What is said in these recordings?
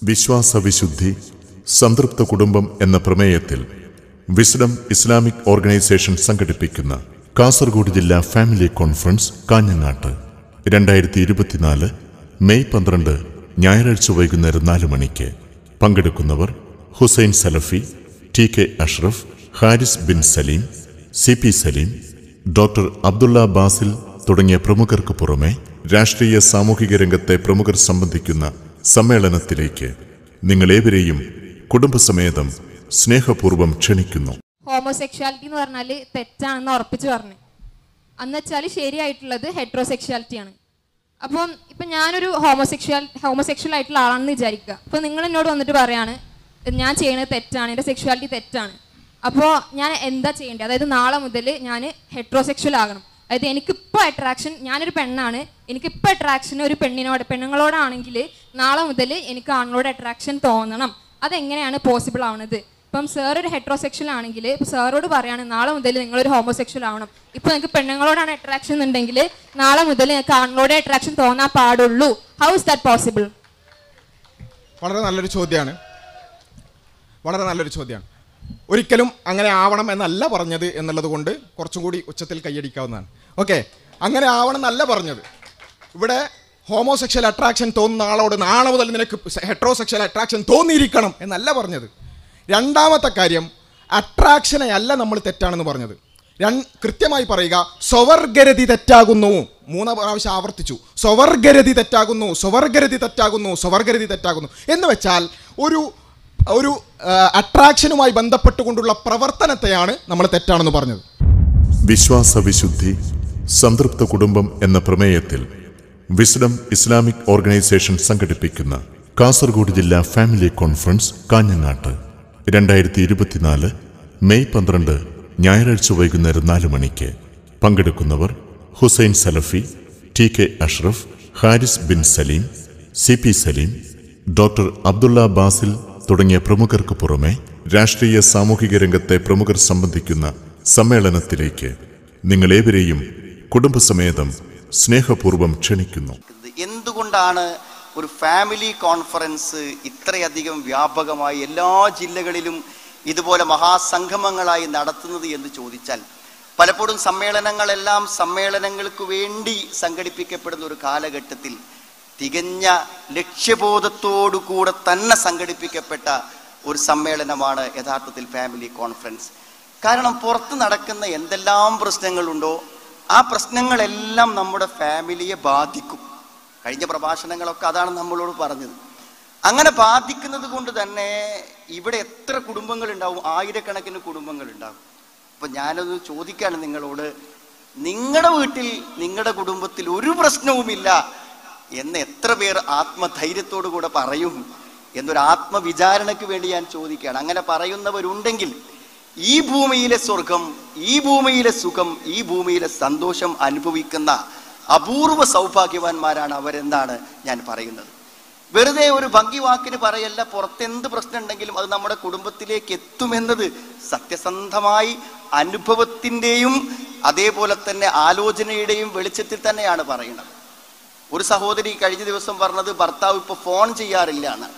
വിശ്വാസവിശുദ്ധി സംതൃപ്ത കുടുംബം എന്ന പ്രമേയത്തിൽ വിസ്ഡം ഇസ്ലാമിക് ഓർഗനൈസേഷൻ സംഘടിപ്പിക്കുന്ന കാസർഗോഡ് ജില്ലാ ഫാമിലി കോൺഫറൻസ് കാഞ്ഞങ്ങാട്ട് രണ്ടായിരത്തി ഇരുപത്തിനാല് മെയ് പന്ത്രണ്ട് ഞായറാഴ്ച വൈകുന്നേരം നാല് മണിക്ക് പങ്കെടുക്കുന്നവർ Hussain Salafi T K Ashraf Haris bin Saleem C P Saleem doctor Abdulla Basil തുടങ്ങിയ പ്രമുഖർക്ക് പുറമെ രാഷ്ട്രീയ സാമൂഹിക രംഗത്തെ പ്രമുഖർ സംബന്ധിക്കുന്ന സമ്മേളനത്തിലേക്ക് നിങ്ങളേവരെയും കുടുംബസമേതം സ്നേഹപൂർവ്വം ക്ഷണിക്കുന്നു ഹോമോസെക്ഷാലിറ്റി എന്ന് പറഞ്ഞാൽ തെറ്റാണെന്ന് ഉറപ്പിച്ച് പറഞ്ഞു അന്ന് വെച്ചാൽ ശരിയായിട്ടുള്ളത് ഹെട്രോസെക്ഷാലിറ്റിയാണ് അപ്പം ഇപ്പം ഞാനൊരു ഹോമോസെക്ഷൽ ഹോമോസെക്ഷൽ ആയിട്ടുള്ള ആളാണെന്ന് വിചാരിക്കുക അപ്പോൾ നിങ്ങൾ എന്നോട് വന്നിട്ട് പറയാണ് ഞാൻ ചെയ്യുന്നത് തെറ്റാണ് എൻ്റെ സെക്ഷുവാലിറ്റി തെറ്റാണ് അപ്പോൾ ഞാൻ എന്താ ചെയ്യേണ്ടത് അതായത് നാളെ മുതൽ ഞാൻ ഹെട്രോസെക്ഷൽ ആകണം അതായത് എനിക്കിപ്പോൾ അട്രാക്ഷൻ ഞാനൊരു പെണ്ണാണ് എനിക്കിപ്പോൾ അട്രാക്ഷൻ ഒരു പെണ്ണിനോട് പെണ്ണുങ്ങളോടാണെങ്കിൽ നാളെ മുതൽ എനിക്ക് ആണുങ്ങളോട് അട്രാക്ഷൻ തോന്നണം അതെങ്ങനെയാണ് പോസിബിൾ ആവുന്നത് ഇപ്പം സാർ ഒരു ഹെട്രോസെക്ഷൽ ആണെങ്കിൽ ഇപ്പോൾ സാറോട് പറയാണ് നാളെ മുതൽ നിങ്ങളൊരു ഹോമോസെക്ഷൽ ആവണം ഇപ്പോൾ നിങ്ങൾക്ക് പെണ്ണുങ്ങളോടാണ് അട്രാക്ഷൻ ഉണ്ടെങ്കിൽ നാളെ മുതൽ നിങ്ങൾക്ക് ആണുങ്ങളോടെ അട്രാക്ഷൻ തോന്നാൻ പാടുള്ളൂ ഹൗ ഇസ് ദാറ്റ് പോസിബിൾ വളരെ നല്ലൊരു ചോദ്യമാണ് വളരെ നല്ലൊരു ചോദ്യമാണ് ഒരിക്കലും അങ്ങനെ ആവണം എന്നല്ല പറഞ്ഞത് എന്നുള്ളത് കൊണ്ട് കുറച്ചും കൂടി ഉച്ചത്തിൽ കൈയടിക്കാവുന്നതാണ് ഓക്കെ അങ്ങനെ ആവണം എന്നല്ല പറഞ്ഞത് ഇവിടെ ഹോമോസെക്ഷൽ അട്രാക്ഷൻ തോന്നുന്ന ആളോട് നാളെ മുതൽ നിനക്ക് ഹെട്രോസെക്ഷൽ അട്രാക്ഷൻ തോന്നിയിരിക്കണം എന്നല്ല പറഞ്ഞത് രണ്ടാമത്തെ കാര്യം അട്രാക്ഷനെ അല്ല നമ്മൾ തെറ്റാണെന്ന് പറഞ്ഞത് രൺ കൃത്യമായി പറയുക സ്വവർഗരതി തെറ്റാകുന്നു മൂന്ന് പ്രാവശ്യം ആവർത്തിച്ചു സ്വവർഗരതി തെറ്റാകുന്നു സ്വവർഗരതി തെറ്റാകുന്നു സ്വവർഗരതി തെറ്റാകുന്നു എന്ന് വെച്ചാൽ ഒരു ഒരു അട്രാക്ഷനുമായി ബന്ധപ്പെട്ടുകൊണ്ടുള്ള പ്രവർത്തനത്തെയാണ് നമ്മൾ തെറ്റാണെന്ന് പറഞ്ഞത് വിശ്വാസവിശുദ്ധി സംതൃപ്ത കുടുംബം എന്ന പ്രമേയത്തിൽ വിസ്ഡം ഇസ്ലാമിക് ഓർഗനൈസേഷൻ സംഘടിപ്പിക്കുന്ന കാസർഗോഡ് ജില്ലാ ഫാമിലി കോൺഫറൻസ് കാഞ്ഞങ്ങാട്ട് രണ്ടായിരത്തി ഇരുപത്തിനാല് മെയ് പന്ത്രണ്ട് ഞായറാഴ്ച വൈകുന്നേരം നാല് മണിക്ക് പങ്കെടുക്കുന്നവർ Hussain Salafi T K Ashraf Haris bin Saleem C P Saleem doctor Abdulla Basil തുടങ്ങിയ പ്രമുഖർക്ക് പുറമെ രാഷ്ട്രീയ സാമൂഹിക രംഗത്തെ പ്രമുഖർ സംബന്ധിക്കുന്ന സമ്മേളനത്തിലേക്ക് നിങ്ങളേവരെയും കുടുംബസമേതം സ്നേഹപൂർവ്വം ക്ഷണിക്കുന്നു എന്തുകൊണ്ടാണ് ഒരു ഫാമിലി കോൺഫറൻസ് ഇത്രയധികം വ്യാപകമായി എല്ലാ ജില്ലകളിലും ഇതുപോലെ മഹാസംഗമങ്ങളായി നടത്തുന്നത് എന്ന് ചോദിച്ചാൽ പലപ്പോഴും സമ്മേളനങ്ങളെല്ലാം സമ്മേളനങ്ങൾക്ക് വേണ്ടി സംഘടിപ്പിക്കപ്പെടുന്ന ഒരു കാലഘട്ടത്തിൽ തികഞ്ഞ ലക്ഷ്യബോധത്തോടു കൂടെ തന്നെ സംഘടിപ്പിക്കപ്പെട്ട ഒരു സമ്മേളനമാണ് യഥാർത്ഥത്തിൽ ഫാമിലി കോൺഫറൻസ് കാരണം പുറത്ത് നടക്കുന്ന എന്തെല്ലാം പ്രശ്നങ്ങളുണ്ടോ ആ പ്രശ്നങ്ങളെല്ലാം നമ്മുടെ ഫാമിലിയെ ബാധിക്കും കഴിഞ്ഞ പ്രഭാഷണങ്ങളൊക്കെ അതാണ് നമ്മളോട് പറഞ്ഞത് അങ്ങനെ ബാധിക്കുന്നത് കൊണ്ട് തന്നെ ഇവിടെ എത്ര കുടുംബങ്ങൾ ഉണ്ടാവും ആയിരക്കണക്കിന് കുടുംബങ്ങൾ ഉണ്ടാവും അപ്പൊ ഞാനൊന്ന് ചോദിക്കാണ് നിങ്ങളോട് നിങ്ങളുടെ വീട്ടിൽ നിങ്ങളുടെ കുടുംബത്തിൽ ഒരു പ്രശ്നവുമില്ല എന്ന് എത്ര പേർ ആത്മധൈര്യത്തോടു കൂടെ പറയും എന്നൊരു ആത്മവിചാരണയ്ക്ക് വേണ്ടി ഞാൻ ചോദിക്കുകയാണ് അങ്ങനെ പറയുന്നവരുണ്ടെങ്കിൽ ഈ ഭൂമിയിലെ സ്വർഗം ഈ ഭൂമിയിലെ സുഖം ഈ ഭൂമിയിലെ സന്തോഷം അനുഭവിക്കുന്ന അപൂർവ സൗഭാഗ്യവാന്മാരാണ് അവരെന്നാണ് ഞാൻ പറയുന്നത് വെറുതെ ഒരു ഭംഗി വാക്കിന് പറയല്ല പുറത്തെന്ത് പ്രശ്നം ഉണ്ടെങ്കിലും അത് നമ്മുടെ കുടുംബത്തിലേക്ക് എത്തുമെന്നത് സത്യസന്ധമായി അനുഭവത്തിൻ്റെയും അതേപോലെ തന്നെ ആലോചനയുടെയും വെളിച്ചത്തിൽ തന്നെയാണ് പറയുന്നത് ഒരു സഹോദരി കഴിഞ്ഞ ദിവസം പറഞ്ഞത് ഭർത്താവ് ഇപ്പോൾ ഫോൺ ചെയ്യാറില്ല എന്നാണ്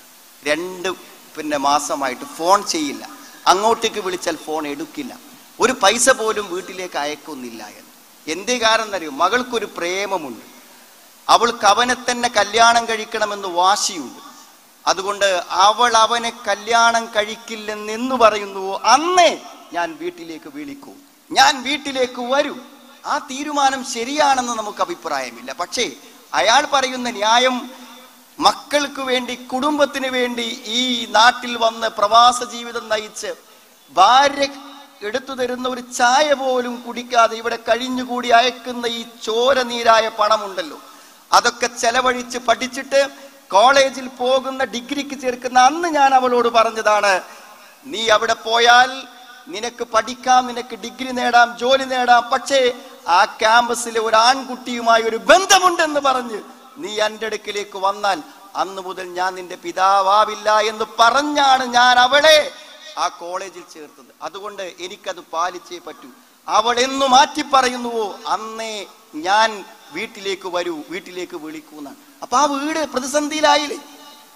രണ്ട് പിന്നെ മാസമായിട്ട് ഫോൺ ചെയ്യില്ല അങ്ങോട്ടേക്ക് വിളിച്ചാൽ ഫോൺ എടുക്കില്ല ഒരു പൈസ പോലും വീട്ടിലേക്ക് അയക്കുന്നില്ല എന്ന് എന്തേ കാരണം എന്നറിയോ മകൾക്കൊരു പ്രേമമുണ്ട് അവൾക്ക് അവനെ തന്നെ കല്യാണം കഴിക്കണമെന്ന് വാശിയുണ്ട് അതുകൊണ്ട് അവൾ അവനെ കല്യാണം കഴിക്കില്ലെന്ന് പറയുന്നുവോ അന്നേ ഞാൻ വീട്ടിലേക്ക് വിളിക്കൂ ഞാൻ വീട്ടിലേക്ക് വരൂ ആ തീരുമാനം ശരിയാണെന്ന് നമുക്ക് അഭിപ്രായമില്ല പക്ഷേ അയാൾ പറയുന്ന ന്യായം മക്കൾക്ക് വേണ്ടി കുടുംബത്തിന് വേണ്ടി ഈ നാട്ടിൽ വന്ന് പ്രവാസ ജീവിതം നയിച്ച് ഭാര്യ എടുത്തു തരുന്ന ഒരു ചായ പോലും കുടിക്കാതെ ഇവിടെ കഴിഞ്ഞുകൂടി അയക്കുന്ന ഈ ചോരനീരായ പണമുണ്ടല്ലോ അതൊക്കെ ചെലവഴിച്ച് പഠിച്ചിട്ട് കോളേജിൽ പോകുന്ന ഡിഗ്രിക്ക് ചേർക്കുന്ന അന്ന് ഞാൻ അവളോട് പറഞ്ഞതാണ് നീ അവിടെ പോയാൽ നിനക്ക് പഠിക്കാം നിനക്ക് ഡിഗ്രി നേടാം ജോലി നേടാം പക്ഷേ ആ ക്യാമ്പസിലെ ഒരു ആൺകുട്ടിയുമായി ഒരു ബന്ധമുണ്ടെന്ന് പറഞ്ഞ് നീ എൻ്റെ അടുക്കിലേക്ക് വന്നാൽ അന്ന് മുതൽ ഞാൻ നിന്റെ പിതാവാവില്ല എന്ന് പറഞ്ഞാണ് ഞാൻ അവളെ ആ കോളേജിൽ ചേർത്തത് അതുകൊണ്ട് എനിക്കത് പാലിച്ചേ പറ്റൂ അവൾ എന്ന് മാറ്റി പറയുന്നുവോ അന്നേ ഞാൻ വീട്ടിലേക്ക് വരൂ വീട്ടിലേക്ക് വിളിക്കൂന്നാണ് അപ്പൊ ആ വീട് പ്രതിസന്ധിയിലായില്ലേ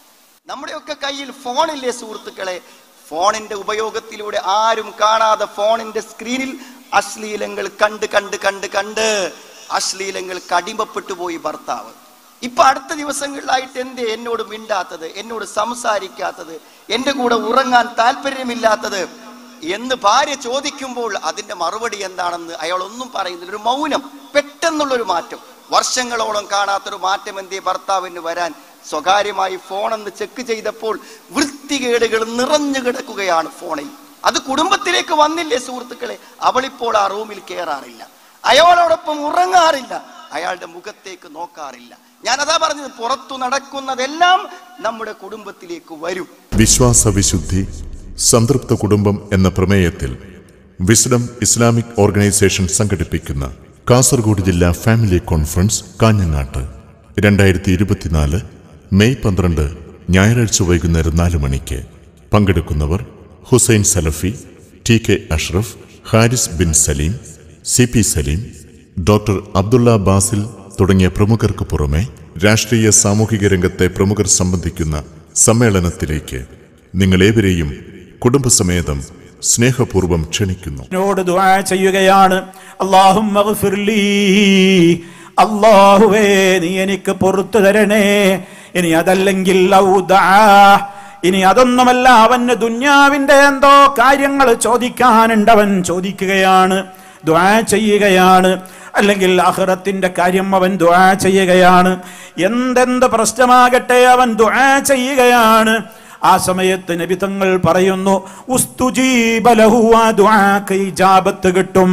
നമ്മുടെയൊക്കെ കയ്യിൽ ഫോണില്ലേ സുഹൃത്തുക്കളെ ഫോണിന്റെ ഉപയോഗത്തിലൂടെ ആരും കാണാതെ ഫോണിന്റെ സ്ക്രീനിൽ അശ്ലീലങ്ങൾ കണ്ട് കണ്ട് കണ്ട് കണ്ട് അശ്ലീലങ്ങൾ കടിമപ്പെട്ടു പോയി ഭർത്താവ് ഇപ്പൊ അടുത്ത ദിവസങ്ങളിലായിട്ട് എന്തേ എന്നോട് മിണ്ടാത്തത് എന്നോട് സംസാരിക്കാത്തത് എന്റെ കൂടെ ഉറങ്ങാൻ താല്പര്യമില്ലാത്തത് എന്ന് ഭാര്യ ചോദിക്കുമ്പോൾ അതിന്റെ മറുപടി എന്താണെന്ന് അയാൾ ഒന്നും പറയുന്നില്ല ഒരു മൗനം പെട്ടെന്നുള്ളൊരു മാറ്റം വർഷങ്ങളോളം കാണാത്തൊരു മാറ്റം എന്തേ ഭർത്താവിന് വരാൻ സ്വകാര്യമായി ഫോണെന്ന് ചെക്ക് ചെയ്തപ്പോൾ വൃത്തികേടുകൾ നിറഞ്ഞു കിടക്കുകയാണ് ഫോണിൽ അത് കുടുംബത്തിലേക്ക് വന്നില്ലേ സുഹൃത്തുക്കളെ അവളിപ്പോൾ ആ റൂമിൽ കയറാറില്ല അയാളോടൊപ്പം ഉറങ്ങാറില്ല അയാളുടെ മുഖത്തേക്ക് നോക്കാറില്ല ഞാൻ അതാ പറഞ്ഞത് പുറത്തു നടക്കുന്നതെല്ലാം നമ്മുടെ കുടുംബത്തിലേക്ക് വരും വിശ്വാസ വിശുദ്ധി സംതൃപ്ത കുടുംബം എന്ന പ്രമേയത്തിൽ വിസ്ഡം ഇസ്ലാമിക് ഓർഗനൈസേഷൻ സംഘടിപ്പിക്കുന്ന കാസർഗോഡ് ജില്ലാ ഫാമിലി കോൺഫറൻസ് കാഞ്ഞങ്ങാട്ട് രണ്ടായിരത്തി ഇരുപത്തിനാല് മെയ് പന്ത്രണ്ട് ഞായറാഴ്ച വൈകുന്നേരം നാല് മണിക്ക് പങ്കെടുക്കുന്നവർ Hussain Salafi T K Ashraf Haris bin Saleem C P Saleem doctor Abdulla Basil തുടങ്ങിയ പ്രമുഖർക്ക് പുറമെ രാഷ്ട്രീയ സാമൂഹിക രംഗത്തെ പ്രമുഖർ സംബന്ധിക്കുന്ന സമ്മേളനത്തിലേക്ക് നിങ്ങളേവരെയും കുടുംബസമേതം സ്നേഹപൂർവ്വം ക്ഷണിക്കുന്നു എന്നോട് ദുആ ചെയ്യുകയാണ് അല്ലാഹുമ്മ ഗഫിർലീ അല്ലാഹുവേ നീ എനിക്ക് പുറത്തു തരണേ ഇനി അതല്ലെങ്കിൽ ഔ ദആ. ഇനി അതൊന്നുമല്ല അവന് ദുന്യാവിന്റെ എന്തോ കാര്യങ്ങൾ ചോദിക്കാനുണ്ട് അവൻ ചോദിക്കുകയാണ് ദുആ ചെയ്യുകയാണ് അല്ലെങ്കിൽ അഹ്റത്തിന്റെ കാര്യം അവൻ ദുആ ചെയ്യുകയാണ് എന്തെന്ത് പ്രശ്നമാകട്ടെ അവൻ ദുആ ചെയ്യുകയാണ് ആ സമയത്ത് നബി തങ്ങൾ പറയുന്നു ഉസ്തുജീബ ലഹു ആ ദുആക്ക് ഇജാബത്ത് കിട്ടും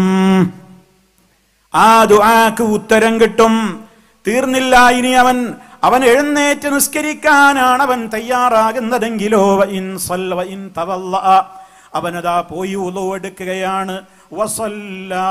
ആ ദുആക്ക് ഉത്തരം കിട്ടും തീർന്നില്ല ഇനി അവൻ അവൻ എഴുന്നേറ്റ് നിസ്കരിക്കാനാണ് അവൻ തയ്യാറാകുന്നതെങ്കിലോ വ ഇൻ സല്ല വ ഇൻ തവല്ല അവനതാ പോയി ഉളു എടുക്കുകയാണ് വസല്ലാ.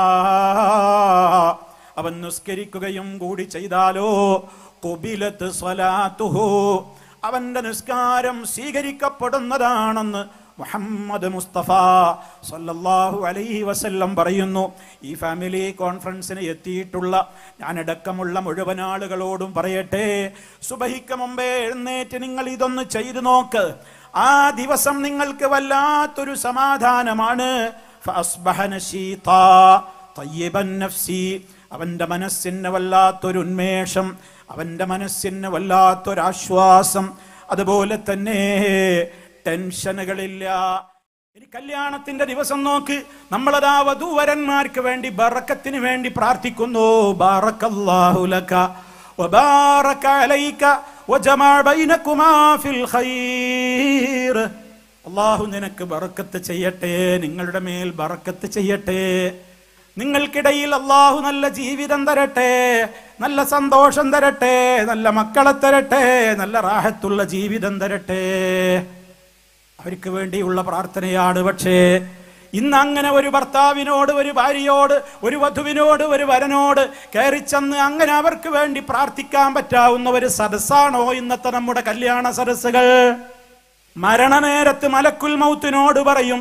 അവൻ നിസ്കരിക്കുകയും കൂടി ചെയ്താലോ കുബിലത്ത് സ്വലാത്തുഹു അവന്റെ നിസ്കാരം സ്വീകരിക്കപ്പെടുന്നതാണെന്ന് മുഹമ്മദ് മുസ്തഫ സല്ലല്ലാഹു അലൈഹി വസല്ലം പറയുന്നു ഈ ഫാമിലി കോൺഫറൻസിന് എത്തിയിട്ടുള്ള ഞാനടക്കമുള്ള മുഴുവൻ ആളുകളോടും പറയട്ടെ സുബഹിക്ക് മുമ്പേ എഴുന്നേറ്റ് നിങ്ങൾ ഇതൊന്ന് ചെയ്തു നോക്ക് ആ ദിവസം നിങ്ങൾക്ക് വല്ലാത്തൊരു സമാധാനമാണ് ഫഅസ്ബഹ നശീതാ തയ്യിബൻ നഫ്സി അവന്റെ മനസ്സിന് വല്ലാത്തൊരു ഉന്മേഷം അവന്റെ മനസ്സിന് വല്ലാത്തൊരാശ്വാസം അതുപോലെ തന്നെ ടെൻഷനുകളില്ല ഇനി കല്യാണത്തിന്റെ ദിവസം നോക്ക് നമ്മളതാ വധൂവരന്മാർക്ക് വേണ്ടി ബറക്കത്തിന് വേണ്ടി പ്രാർത്ഥിക്കുന്നു ബാറക്കല്ലാഹു ലക വബാറക അലൈക വജമഅ ബൈനകുമാ ഫിൽ ഖൈർ അള്ളാഹു നിനക്ക് ബറക്കത്ത് ചെയ്യട്ടെ നിങ്ങളുടെ മേൽ ബറക്കത്ത് ചെയ്യട്ടെ നിങ്ങൾക്കിടയിൽ അള്ളാഹു നല്ല ജീവിതം തരട്ടെ നല്ല സന്തോഷം തരട്ടെ നല്ല മക്കളെ തരട്ടെ നല്ല റാഹത്തുള്ള ജീവിതം തരട്ടെ അവർക്ക് വേണ്ടിയുള്ള പ്രാർത്ഥനയാണ് പക്ഷേ ഇന്ന് അങ്ങനെ ഒരു ഭർത്താവിനോട് ഒരു ഭാര്യയോട് ഒരു വധുവിനോട് ഒരു വരനോട് കയറിച്ചെന്ന് അങ്ങനെ അവർക്ക് വേണ്ടി പ്രാർത്ഥിക്കാൻ പറ്റാവുന്ന ഒരു സദസ്സാണോ ഇന്നത്തെ നമ്മുടെ കല്യാണ സദസ്സുകൾ മരണനേരത്ത് മലക്കുൽ മൗത്തിനോട് പറയും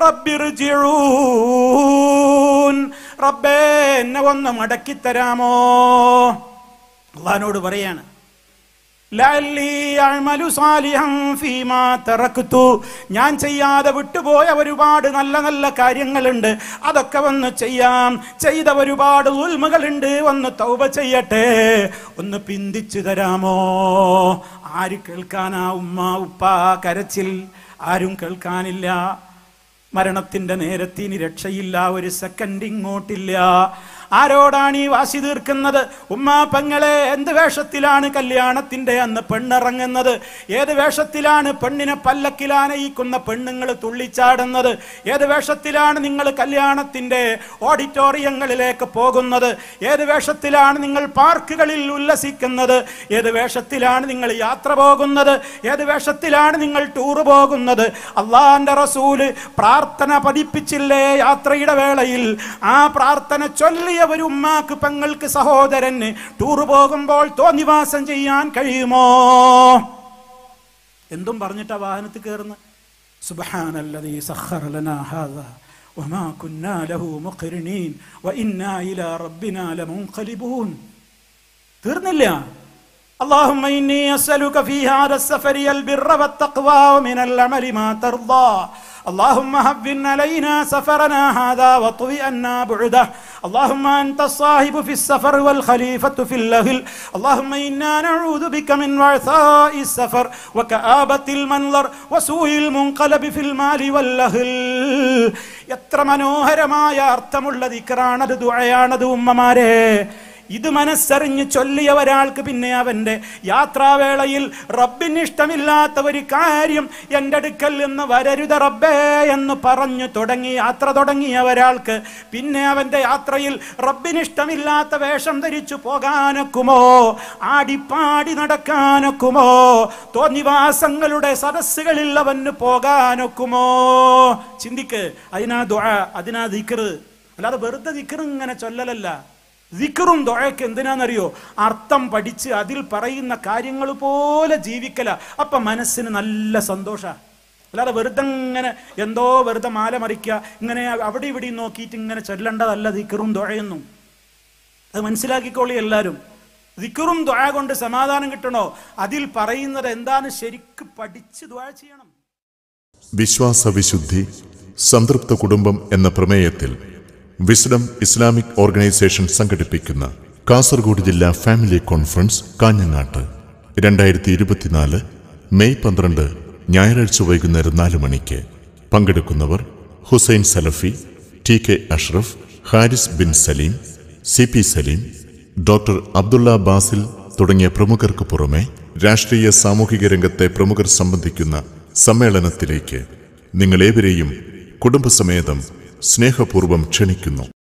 റബ്ബിർജിഊൻ റബ്ബേ എന്നെ ഒന്ന് മടക്കിത്തരാമോ അള്ളഹാനോട് പറയാണ് ലഅല്ലി അഅ്മലു സാലിഹൻ ഫീമാ തറക്തു ഞാൻ ചെയ്യാതെ വിട്ടുപോയ ഒരുപാട് നല്ല നല്ല കാര്യങ്ങളുണ്ട് അതൊക്കെ വന്ന് ചെയ്യാം ചെയ്ത ഒരുപാട് ഉൽമകളുണ്ട് ഒന്ന് തൗബ ചെയ്യട്ടെ ഒന്ന് പിന്തിച്ചു തരാമോ ആര് കേൾക്കാനാ ഉമ്മ ഉപ്പ കരച്ചിൽ ആരും കേൾക്കാനില്ല മരണത്തിന്റെ നേരത്തിന് രക്ഷയില്ല ഒരു സെക്കൻഡ് ഇങ്ങോട്ടില്ല ആരോടാണ് ഈ വാശി തീർക്കുന്നത് ഉമ്മാ പെങ്ങളെ എന്ത് വേഷത്തിലാണ് കല്യാണത്തിന്റെ അന്ന് പെണ്ണിറങ്ങുന്നത് ഏത് വേഷത്തിലാണ് പെണ്ണിനെ പല്ലക്കിലാനയിക്കുന്ന പെണ്ണുങ്ങൾ തുള്ളിച്ചാടുന്നത് ഏത് വേഷത്തിലാണ് നിങ്ങൾ കല്യാണത്തിന്റെ ഓഡിറ്റോറിയങ്ങളിലേക്ക് പോകുന്നത് ഏത് വേഷത്തിലാണ് നിങ്ങൾ പാർക്കുകളിൽ ഉല്ലസിക്കുന്നത് ഏത് വേഷത്തിലാണ് നിങ്ങൾ യാത്ര പോകുന്നത് ഏത് വേഷത്തിലാണ് നിങ്ങൾ ടൂർ പോകുന്നത് അള്ളാന്റെ റസൂല് പ്രാർത്ഥന പതിപ്പിച്ചില്ലേ യാത്രയുടെ വേളയിൽ ആ പ്രാർത്ഥന ചൊല്ലിയ ഒരു ഉമ്മാക്ക് പെങ്ങൾക്ക് സഹോദരന് ടൂർ പോകുമ്പോൾ തോന്നിവാസം ചെയ്യാൻ കഴിയുമോ എന്തും പറഞ്ഞിട്ടാ വാഹനത്തിൽ കയറുന്ന സുബ്ഹാനല്ലദീ സഖറ ലനാ ഹാദാ വമാ കുന്നാ ലഹു മുഖ്രിനീൻ വഇന്നാ ഇലാ റബ്ബിനാ ലമുൻഖലിബൂൻ തീർന്നില്ല اللهم إني أسألك في هذا السفر البر والتقوى ومن العمل ما ترضى اللهم هون علينا سفرنا هذا واطوي عنا بعده اللهم أنت الصاحب في السفر والخليفة في الأهل اللهم إنا نعوذ بك من وعثاء السفر وكآبة المنظر وسوء المنقلب في المال والأهل എത്ര മനോഹരമായ അർത്ഥമുള്ള ദിക്റാണത് ദുഴയാണത് ഉമ്മമാരെ ഇത് മനസ്സറിഞ്ഞ് ചൊല്ലിയ ഒരാൾക്ക് പിന്നെ അവന്റെ യാത്രാവേളയിൽ റബ്ബിന് ഇഷ്ടമില്ലാത്ത ഒരു കാര്യം എൻ്റെ അടുക്കൽ നിന്ന് വരരുത റബ്ബേ എന്ന് പറഞ്ഞു തുടങ്ങി യാത്ര തുടങ്ങിയ ഒരാൾക്ക് പിന്നെ അവന്റെ യാത്രയിൽ റബ്ബിന് ഇഷ്ടമില്ലാത്ത വേഷം ധരിച്ചു പോകാനൊക്കുമോ ആടിപ്പാടി നടക്കാനൊക്കുമോ തോന്നിവാസങ്ങളുടെ സദസ്സുകളിൽ അവന് പോകാനൊക്കുമോ ചിന്തിക്ക് അതിനാ ദുആ അതിനാ ദിക്റ് അല്ലാതെ വെറുതെ ദിക്റ് ഇങ്ങനെ ചൊല്ലലല്ല ദിക്റും ദുആക്ക് എന്തിനാണെന്നറിയോ അർത്ഥം പഠിച്ച് അതിൽ പറയുന്ന കാര്യങ്ങൾ പോലെ ജീവിക്കല അപ്പൊ മനസ്സിന് നല്ല സന്തോഷ അല്ലാതെ വെറുതെ ഇങ്ങനെ എന്തോ വെറുതെ മാല മറിക്കുക ഇങ്ങനെ അവിടെ ഇവിടെ നോക്കിയിട്ട് ഇങ്ങനെ ചൊല്ലേണ്ടതല്ല ദിക്റും ദുഴയൊന്നും അത് മനസ്സിലാക്കിക്കോളി എല്ലാവരും ദിക്റും ദുആ കൊണ്ട് സമാധാനം കിട്ടണോ അതിൽ പറയുന്നത് എന്താണ് ശരിക്ക് പഠിച്ച് ദുആ ചെയ്യണം വിശ്വാസവിശുദ്ധി സംതൃപ്ത കുടുംബം എന്ന പ്രമേയത്തിൽ വിസ്ഡം ഇസ്ലാമിക് ഓർഗനൈസേഷൻ സംഘടിപ്പിക്കുന്ന കാസർഗോഡ് ജില്ലാ ഫാമിലി കോൺഫറൻസ് കാഞ്ഞങ്ങാട്ട് രണ്ടായിരത്തി ഇരുപത്തിനാല് മെയ് പന്ത്രണ്ട് ഞായറാഴ്ച വൈകുന്നേരം നാല് മണിക്ക് പങ്കെടുക്കുന്നവർ Hussain Salafi T K Ashraf Haris bin Saleem C P Saleem doctor Abdulla Basil തുടങ്ങിയ പ്രമുഖർക്ക് പുറമെ രാഷ്ട്രീയ സാമൂഹിക രംഗത്തെ പ്രമുഖർ സംബന്ധിക്കുന്ന സമ്മേളനത്തിലേക്ക് നിങ്ങളേവരെയും കുടുംബസമേതം സ്നേഹപൂർവ്വം ക്ഷണിക്കുന്നു